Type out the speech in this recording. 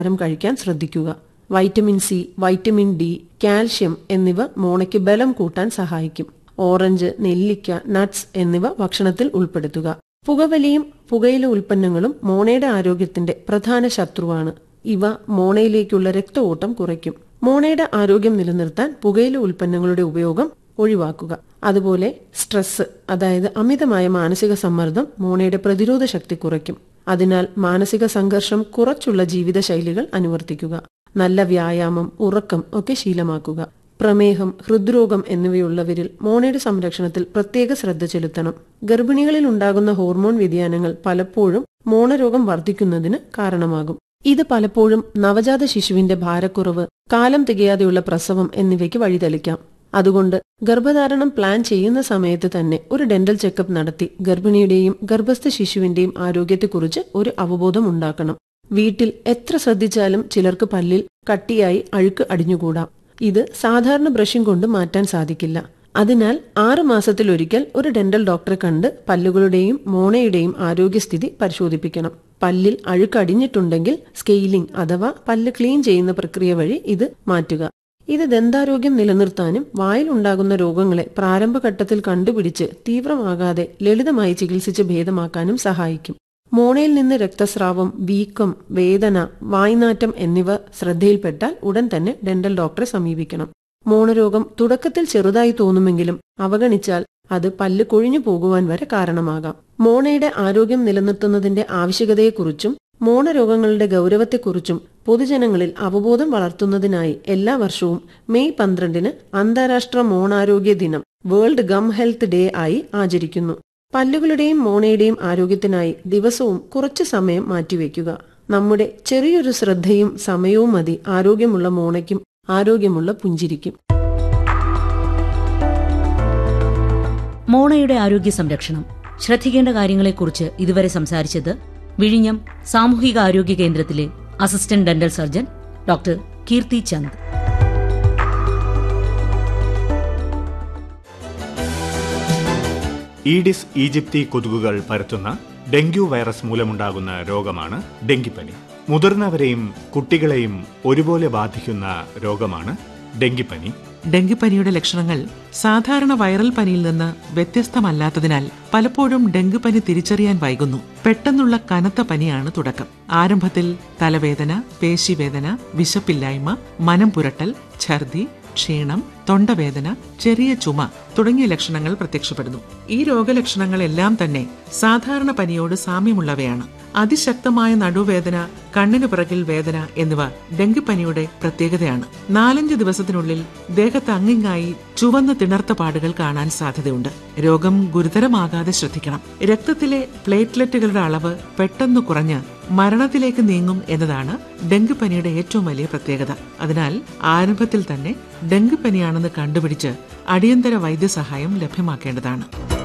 ആഹാരം കഴിക്കാൻ ശ്രദ്ധിക്കുക vitamin C vitamin D calcium എന്നിവ മോണയ്ക്ക് ബലം കൂട്ടാൻ സഹായിക്കും ഓറഞ്ച് നെല്ലിക്ക നട്ട്സ് എന്നിവ ഭക്ഷണത്തിൽ ഉൾപ്പെടുത്തുക പുകവലിയും പുകയില ഉൽപ്പന്നങ്ങളും മോണയുടെ ആരോഗ്യത്തിന്റെ പ്രധാന ശത്രുവാണ് ഇവ മോണയിലേക്കുള്ള രക്തഓട്ടം കുറയ്ക്കും മോണയുടെ ആരോഗ്യം നിലനിർത്താൻ പുകയില ഉൽപ്പന്നങ്ങളുടെ ഉപയോഗം ഒഴിവാക്കുക അതുപോലെ സ്ട്രെസ് അതായത് അമിതമായ മാനസിക സമ്മർദ്ദം മോണയുടെ പ്രതിരോധ ശക്തി കുറയ്ക്കും അതിനാൽ മാനസിക സംഘർഷം കുറച്ചുള്ള ജീവിതശൈലികൾ അനുവർത്തിക്കുക നല്ല വ്യായാമം ഉറക്കം ഒക്കെ ശീലമാക്കുക പ്രമേഹം ഹൃദ്രോഗം എന്നിവയുള്ളവരിൽ മോണയുടെ സംരക്ഷണത്തിൽ പ്രത്യേക ശ്രദ്ധ ചെലുത്തണം ഗർഭിണികളിൽ ഉണ്ടാകുന്ന ഹോർമോൺ വ്യതിയാനങ്ങൾ പലപ്പോഴും മോണരോഗം വർദ്ധിക്കുന്നതിന് കാരണമാകും ഇത് പലപ്പോഴും നവജാത ശിശുവിന്റെ ഭാരക്കുറവ് കാലം തികയാതെയുള്ള പ്രസവം എന്നിവയ്ക്ക് വഴിതെളിക്കാം അതുകൊണ്ട് ഗർഭധാരണം പ്ലാൻ ചെയ്യുന്ന സമയത്ത് തന്നെ ഒരു ഡെന്റൽ ചെക്കപ്പ് നടത്തി ഗർഭിണിയുടെയും ഗർഭസ്ഥ ശിശുവിന്റെയും ആരോഗ്യത്തെക്കുറിച്ച് ഒരു അവബോധം ഉണ്ടാക്കണം വീട്ടിൽ എത്ര ശ്രദ്ധിച്ചാലും ചിലർക്ക് പല്ലിൽ കട്ടിയായി അഴുക്ക് അടിഞ്ഞുകൂടാം ഇത് സാധാരണ ബ്രഷിംഗ് കൊണ്ട് മാറ്റാൻ സാധിക്കില്ല അതിനാൽ ആറ് മാസത്തിലൊരിക്കൽ ഒരു ഡെന്റൽ ഡോക്ടറെ കണ്ട് പല്ലുകളുടെയും മോണയുടെയും ആരോഗ്യസ്ഥിതി പരിശോധിപ്പിക്കണം പല്ലിൽ അഴുക്കടിഞ്ഞിട്ടുണ്ടെങ്കിൽ സ്കെയിലിംഗ് അഥവാ പല്ല് ക്ലീൻ ചെയ്യുന്ന പ്രക്രിയ വഴി ഇത് മാറ്റുക ഇത് ദന്താരോഗ്യം നിലനിർത്താനും വായിൽ ഉണ്ടാകുന്ന രോഗങ്ങളെ പ്രാരംഭഘട്ടത്തിൽ കണ്ടുപിടിച്ച് തീവ്രമാകാതെ ലളിതമായി ചികിത്സിച്ച് ഭേദമാക്കാനും സഹായിക്കും മോണയിൽ നിന്ന് രക്തസ്രാവം വീക്കം വേദന വായ്നാറ്റം എന്നിവ ശ്രദ്ധയിൽപ്പെട്ടാൽ ഉടൻ തന്നെ ഡെന്റൽ ഡോക്ടറെ സമീപിക്കണം മോണരോഗം തുടക്കത്തിൽ ചെറുതായി തോന്നുമെങ്കിലും അവഗണിച്ചാൽ അത് പല്ല് കൊഴിഞ്ഞു പോകുവാൻ വരെ കാരണമാകാം മോണയുടെ ആരോഗ്യം നിലനിർത്തുന്നതിന്റെ ആവശ്യകതയെക്കുറിച്ചും മോണരോഗങ്ങളുടെ ഗൗരവത്തെക്കുറിച്ചും പൊതുജനങ്ങളിൽ അവബോധം വളർത്തുന്നതിനായി എല്ലാ വർഷവും മെയ് പന്ത്രണ്ടിന് അന്താരാഷ്ട്ര മോണാരോഗ്യ ദിനം വേൾഡ് ഗം ഹെൽത്ത് ഡേ ആയി ആചരിക്കുന്നു പല്ലുകളുടെയും മോണയുടെയും ആരോഗ്യത്തിനായി ദിവസവും കുറച്ചു സമയം മാറ്റിവെക്കുക നമ്മുടെ ചെറിയൊരു ശ്രദ്ധയും സമയവും മതി ആരോഗ്യമുള്ള മോണയ്ക്കും ആരോഗ്യമുള്ള പുഞ്ചിരിക്കും മോണയുടെ ആരോഗ്യ സംരക്ഷണം ശ്രദ്ധിക്കേണ്ട കാര്യങ്ങളെക്കുറിച്ച് ഇതുവരെ സംസാരിച്ചത് വിഴിഞ്ഞം സാമൂഹിക ആരോഗ്യ കേന്ദ്രത്തിലെ assistant dental surgeon doctor Keerthi Chand aedes aegypti കൊതുകുകൾ പരത്തുന്ന ഡെങ്കു വൈറസ് മൂലമുണ്ടാകുന്ന രോഗമാണ് ഡെങ്കിപ്പനി മുതിർന്നവരെയും കുട്ടികളെയും ഒരുപോലെ ബാധിക്കുന്ന രോഗമാണ് ഡെങ്കിപ്പനി ഡെങ്കിപ്പനിയുടെ ലക്ഷണങ്ങൾ സാധാരണ വൈറൽ പനിയിൽ നിന്ന് വ്യത്യസ്തമല്ലാത്തതിനാൽ പലപ്പോഴും ഡെങ്കിപ്പനി തിരിച്ചറിയാൻ വൈകുന്നു പെട്ടെന്നുള്ള കനത്ത പനിയാണ് തുടക്കം ആരംഭത്തിൽ തലവേദന പേശിവേദന വിശപ്പില്ലായ്മ മനം പുരട്ടൽ ഛർദി ക്ഷീണം തൊണ്ടവേദന ചെറിയ ചുമ തുടങ്ങിയ ലക്ഷണങ്ങൾ പ്രത്യക്ഷപ്പെടുന്നു ഈ രോഗലക്ഷണങ്ങളെല്ലാം തന്നെ സാധാരണ പനിയോട് സാമ്യമുള്ളവയാണ് അതിശക്തമായ നടുവേദന കണ്ണിനു പിറകിൽ വേദന എന്നിവ ഡെങ്കിപ്പനിയുടെ പ്രത്യേകതയാണ് നാലഞ്ച് ദിവസത്തിനുള്ളിൽ ദേഹത്ത് അങ്ങിങ്ങായി ചുവന്ന തിണർത്ത പാടുകൾ കാണാൻ സാധ്യതയുണ്ട് രോഗം ഗുരുതരമാകാതെ ശ്രദ്ധിക്കണം രക്തത്തിലെ പ്ലേറ്റ്ലെറ്റുകളുടെ അളവ് പെട്ടെന്ന് കുറഞ്ഞ് മരണത്തിലേക്ക് നീങ്ങും എന്നതാണ് ഡെങ്കിപ്പനിയുടെ ഏറ്റവും വലിയ പ്രത്യേകത അതിനാൽ ആരംഭത്തിൽ തന്നെ ഡെങ്കിപ്പനിയാണെന്ന് കണ്ടുപിടിച്ച് അടിയന്തര വൈദ്യസഹായം ലഭ്യമാക്കേണ്ടതാണ്